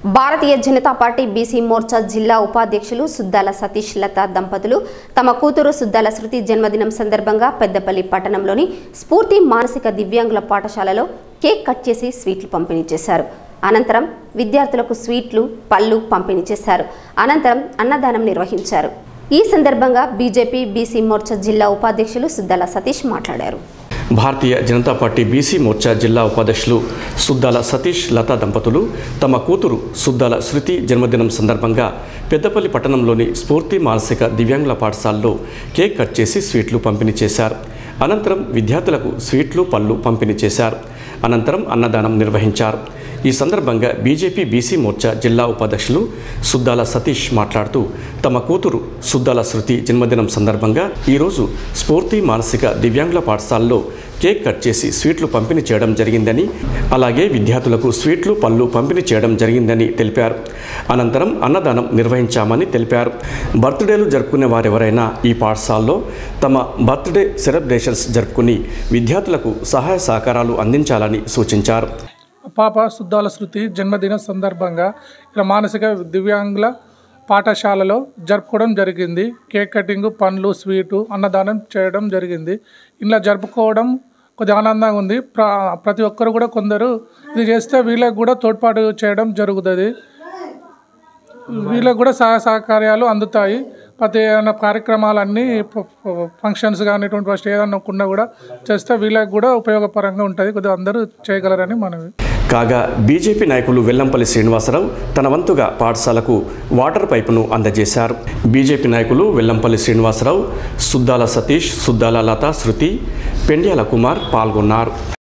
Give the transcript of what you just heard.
భారతీయ Janata party BC Morcha జిల్లా ఉపాధ్యక్షులు సుద్దాల సతీష్ లత దంపతులు తమ కూతురు సుద్దాల శృతి జన్మదినం సందర్భంగా పెద్దపల్లి పట్టణంలోని స్ఫూర్తి మానసిక దివ్యాంగుల పాఠశాలలో కేక్ కట్ చేసి స్వీట్లు పంపిణీ చేశారు అనంతరం విద్యార్థులకు స్వీట్లు పళ్ళు పంపిణీ చేశారు అనంతరం అన్నదానం నిర్వహించారు ఈ సందర్భంగా బీజేపీ బీసీ మోర్చా జిల్లా ఉపాధ్యక్షులు సుద్దాల సతీష్ మాట్లాడారు భారతీయ జనతా పార్టీ బీసీ మోర్చా జిల్లా ఉపాధ్యక్షులు సుద్దాల సతీష్ లతా దంపతులు తమ కూతురు సుద్దాల శృతి జన్మదినం సందర్భంగా పెద్దపల్లి పట్టణంలోని స్ఫూర్తి మానసిక దివ్యాంగుల పాఠశాలలో కేక్ కట్ చేసి స్వీట్లు పంపిణీ చేశారు అనంతరం విద్యార్థులకు స్వీట్లు పళ్ళు పంపిణీ చేశారు అనంతరం అన్నదానం నిర్వహించారు ఈ సందర్భంగా బీజేపీ బీసీ మోర్చా జిల్లా ఉపాధ్యక్షులు సుద్దాల సతీష్ మాట్లాడుతూ తమ కూతురు సుద్దాల శృతి జన్మదినం సందర్భంగా ఈరోజు స్ఫూర్తి మానసిక దివ్యాంగుల పాఠశాలలో కేక్ కట్ చేసి స్వీట్లు పంపిణీ చేయడం జరిగిందని అలాగే విద్యార్థులకు స్వీట్లు పళ్ళు పంపిణీ చేయడం జరిగిందని తెలిపారు అనంతరం అన్నదానం నిర్వహించామని తెలిపారు బర్త్డేలు జరుపుకునే వారెవరైనా ఈ పాఠశాలలో తమ బర్త్డే సెలబ్రేషన్స్ జరుపుకుని విద్యార్థులకు సహాయ సహకారాలు అందించాలని సూచించారు పాప శుద్ధాల శృతి జన్మదిన సందర్భంగా ఇలా మానసిక దివ్యాంగుల పాఠశాలలో జరుపుకోవడం జరిగింది కేక్ కటింగ్ పండ్లు స్వీటు అన్నదానం చేయడం జరిగింది ఇలా జరుపుకోవడం కొద్దిగా ఆనందంగా ఉంది ప్ర ప్రతి ఒక్కరు కూడా కొందరు ఇది చేస్తే వీళ్ళకి కూడా తోడ్పాటు చేయడం జరుగుతుంది వీళ్ళకి కూడా సహాయ సహకార్యాలు అందుతాయి ప్రతి ఏదైనా కార్యక్రమాలన్నీ ఫ- ఫ- ఫంక్షన్స్ కానీ ఇటువంటి ఫస్ట్ ఏదైనా ఉన్నా కూడా చేస్తే వీళ్ళకి కూడా ఉపయోగపరంగా ఉంటుంది కొద్దిగా అందరూ చేయగలరని మనవి కాగా బీజేపీ నాయకులు వెల్లంపల్లి శ్రీనివాసరావు తన వంతుగా పాఠశాలకు వాటర్ పైపును అందజేశారు బీజేపీ నాయకులు వెల్లంపల్లి శ్రీనివాసరావు సుద్దాల సతీష్ సుద్దాల లత శృతి పెండ్యాల కుమార్ పాల్గొన్నారు